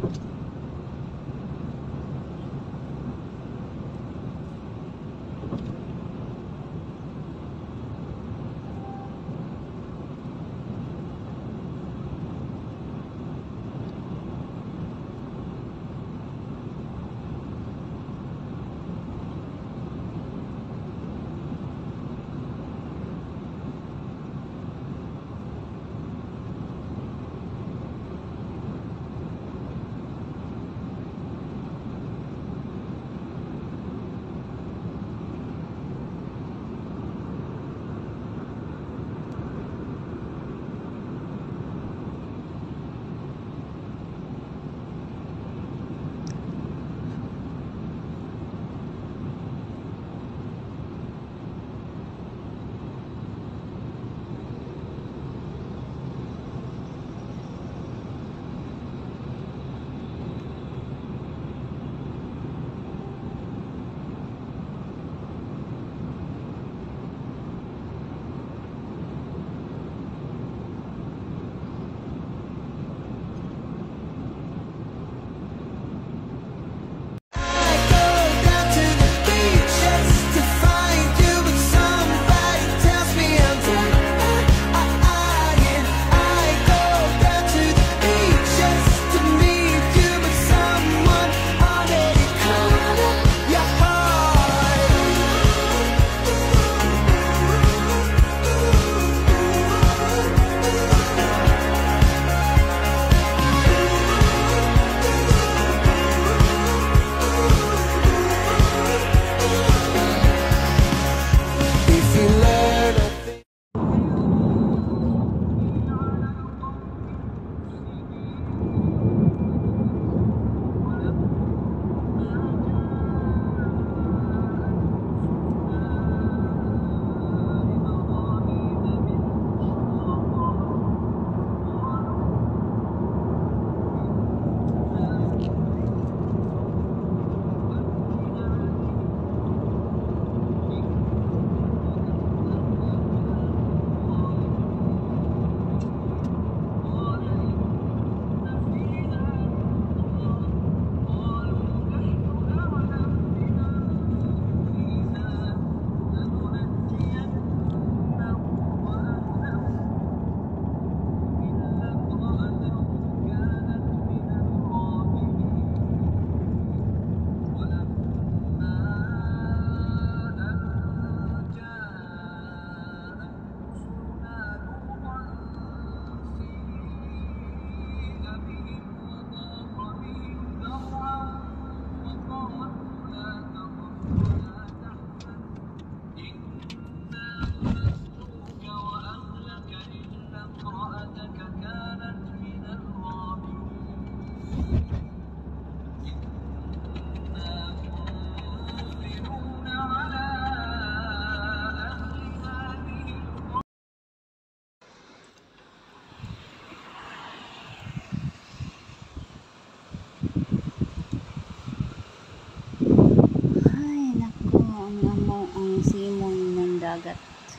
dagat.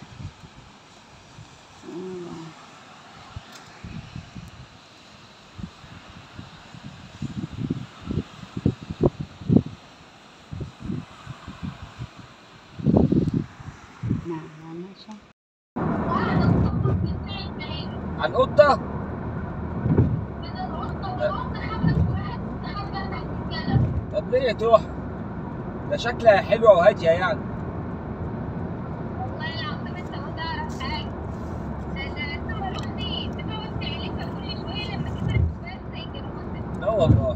Ayan. Nahala na siya. القطة طب ليه تروح؟ ده شكلها حلوة وهادية يعني لا والله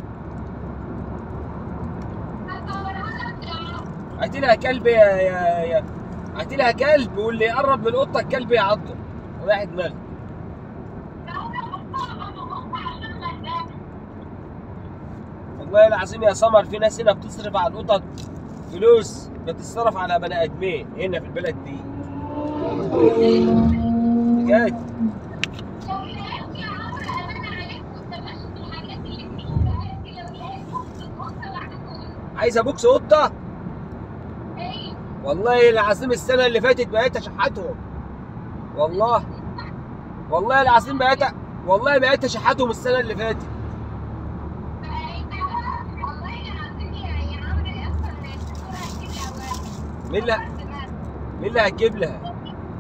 هاتي لها كلب يا يا يا هاتي لها كلب واللي يقرب من القطة الكلب يعضه راحت مال والله العظيم يا سمر في ناس هنا بتصرف على القطط فلوس بتتصرف على بني ادمين هنا في البلد دي بجد عايزه بوكس قطه والله العظيم السنه اللي فاتت بقيت اشحتهم والله والله العظيم بقيت والله بقيت اشحتهم السنه اللي فاتت مين اللي مين اللي هتجيب لها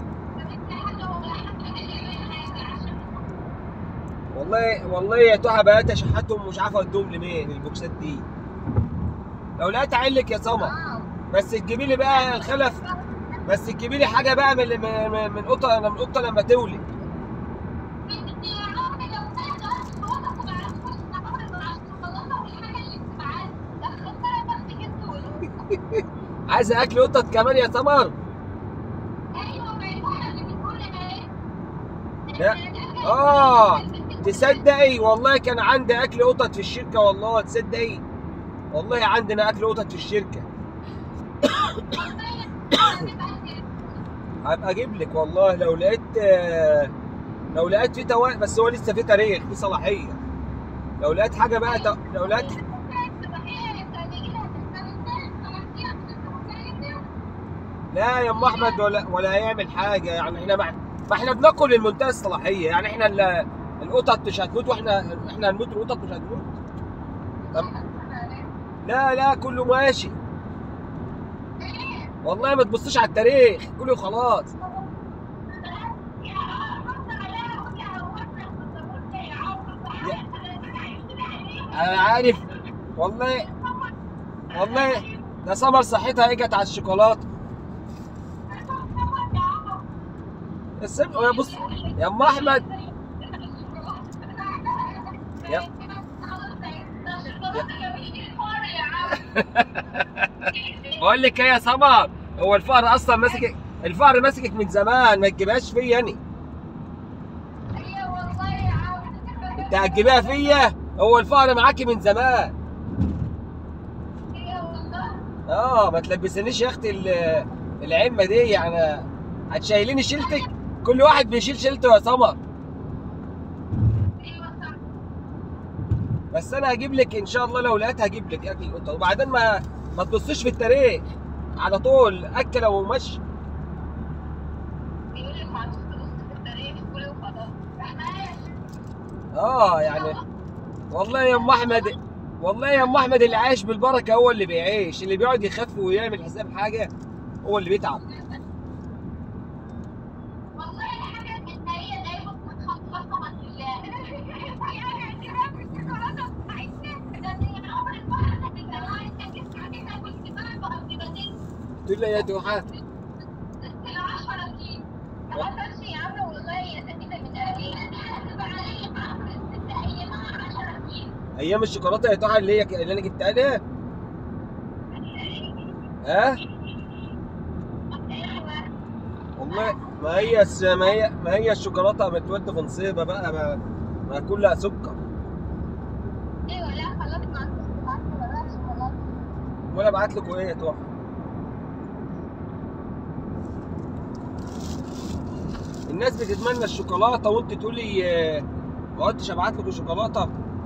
والله والله يا تحى بقيت اشحتهم ومش عارف اوديهم لمين البوكسات دي لو لقيت علك يا سمر بس تجيبي لي بقى الخلف بس تجيبي لي حاجه بقى من من من قطه من قطه لما تولد عايزه اكل قطط كمان يا سمر لا اه تصدقي والله كان عندي اكل قطط في الشركه والله تصدقي والله عندنا اكل قطط في الشركه هبقى اجيب لك والله لو لقيت آه، لو لقيت في توا... بس هو لسه في تاريخ في صلاحيه لو لقيت حاجه بقى ت... لو لقيت لا يا ام احمد ولا ولا هيعمل حاجه يعني احنا ما, ما احنا بناكل المنتهى الصلاحيه يعني احنا ال- القطط مش هتموت واحنا احنا هنموت القطط مش هتموت طب لا لا كله ماشي والله ما تبصيش على التاريخ كله خلاص انا عارف والله والله ده سمر صحتها اجت على الشوكولاته السم يا بص يا ام احمد يا بقول لك ايه يا سمر هو الفقر اصلا ماسك الفقر ماسكك من زمان ما تجيبهاش فيا يعني انت هتجيبها فيا هو الفقر معاكي من زمان اه ما تلبسنيش يا اختي ال- العمه دي يعني هتشيليني شيلتك كل واحد بيشيل شيلته يا سمر بس انا هجيب لك ان شاء الله لو لقيت هجيب لك اكل قطه وبعدين ما ما تبصيش في التاريخ على طول اكله ومشي اه يعني والله يا ام احمد والله يا ام احمد اللي عايش بالبركه هو اللي بيعيش اللي بيقعد يخف ويعمل حساب حاجه هو اللي بيتعب تقول لي يا دوحه ايام الشوكولاته يا دوحه اللي هي اللي انا جبتها لها ها والله ما هي الس- ما هي ما هي الشوكولاته بتودي في نصيبه بقى ما, ما كلها سكر ولا ابعت لكم ايه يا دوحه الناس بتتمنى الشوكولاته وانت تقولي آه، ما قلتش ابعت لكم شوكولاته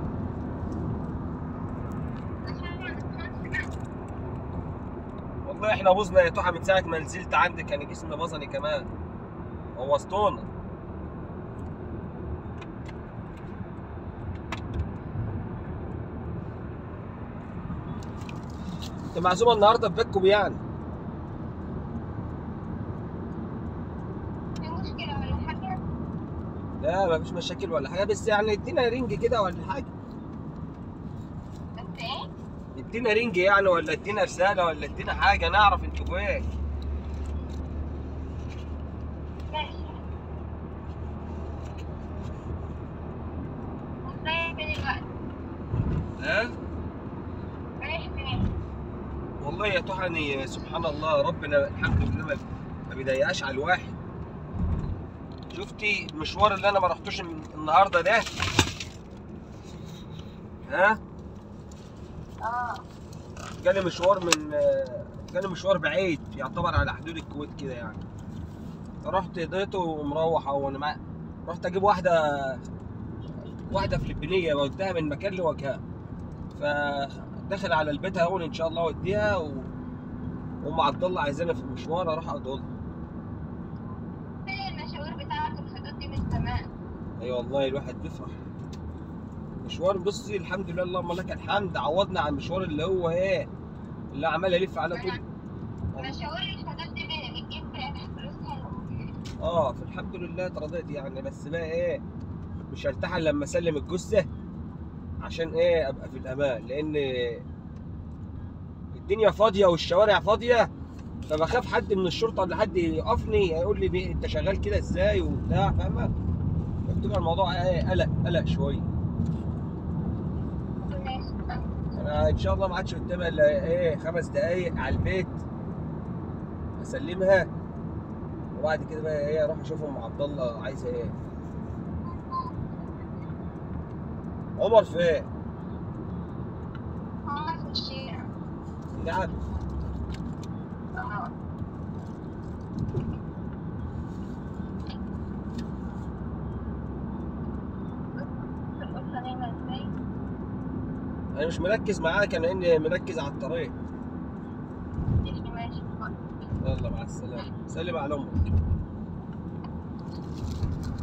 والله احنا بوظنا يا توحه من ساعه ما نزلت عندك كان جسمي بظني كمان بوظتونا انت معزومه النهارده في بيتكم يعني لا مفيش مشاكل ولا حاجه بس يعني ادينا رينج كده ولا حاجه ادينا رينج يعني ولا ادينا رساله ولا ادينا حاجه نعرف انتوا فين ها والله يا تحني سبحان الله ربنا الحمد لله ما- ما بيضايقهاش على الواحد شفتي المشوار اللي انا ما رحتوش الن- النهارده ده ها جالي مشوار من آه، جالي مشوار بعيد يعتبر على حدود الكويت كده يعني رحت قضيته ومروح اهو انا مع... رحت اجيب واحده واحده فلبينيه وديها من مكان لمكان فداخل على البيت اهون ان شاء الله اوديها و... وام عبد الله عايزانا في المشوار اروح اقضي اي والله الواحد بيفرح مشوار بصي الحمد لله اللهم لك الحمد عوضنا عن المشوار اللي هو ايه اللي عمال الف على طول مشاوير اه فالحمد لله اترضيت يعني بس بقى ايه مش هرتاح إلا لما اسلم الجثه عشان ايه ابقى في الامان لان الدنيا فاضيه والشوارع فاضيه فبخاف حد من الشرطه ولا حد يقفني يقول لي بيه انت شغال كده ازاي وبتاع فاهمه فبتبقى الموضوع ايه قلق قلق شويه ماشي انا ان شاء الله ما عادش قدامي الا ايه خمس دقايق على البيت اسلمها وبعد كده بقى ايه اروح اشوف ام عبد الله عايزه ايه عمر فين؟ هما في الشارع قاعد اه القصة نايمة ازاي؟ انا مش مركز معاك انا اني مركز على الطريق ماشي ماشي يلا مع السلامه سلم على امك